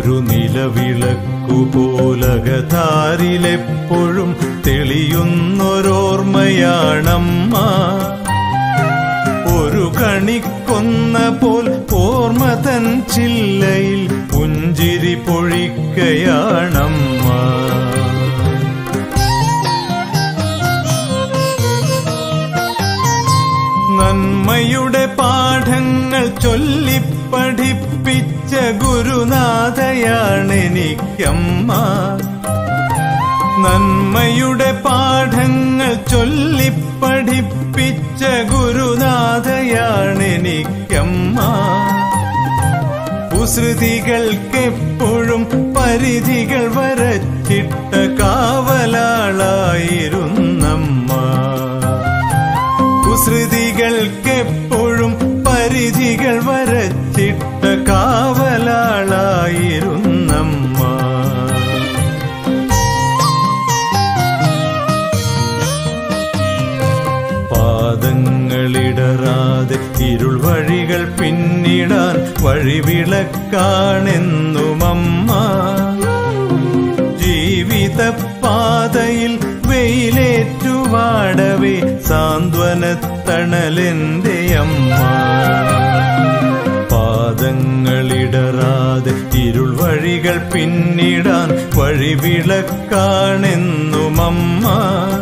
ഒരു നിലവിളക്കു പോലകതാരിലെപ്പോഴും തെളിയുന്നൊരോർമ്മയാണമ്മ ഒരു കണിക്കൊന്ന പോൽ ഓർമ്മ തൻ ചില്ലയിൽ പുഞ്ചിരി പൊഴിക്കയാണമ്മ നന്മയുടെ പാഠങ്ങൾ ചൊല്ലിപ്പഠിപ്പിച്ച ഗുരുനാഥയാണെനിക്കമ്മ നന്മയുടെ പാഠങ്ങൾ ചൊല്ലിപ്പഠിപ്പിച്ച ഗുരുനാഥയാണെനിക്കമ്മ കുസൃതികൾക്കെപ്പോഴും പരിധികൾ വരച്ചിട്ട കാവലാളായിരുന്നമ്മ കുസൃതികൾക്കെപ്പോഴും പരിധികൾ വരച്ചിട്ട കാവലാളായിരുന്നമ്മ പാദങ്ങളിടറാതെ ഇരുൾ വഴികൾ പിന്നിടാൻ വഴിവിളക്കാണെന്നുമമ്മ ജീവിത പാതയിൽ വെയിലേറ്റുവാടവേ സാന്ത്വനത്തണലെന്റെ അമ്മ പാദങ്ങളിടറാതെ ഇരുൾ വഴികൾ പിന്നിടാൻ വഴിവിളക്കാണെന്നുമമ്മ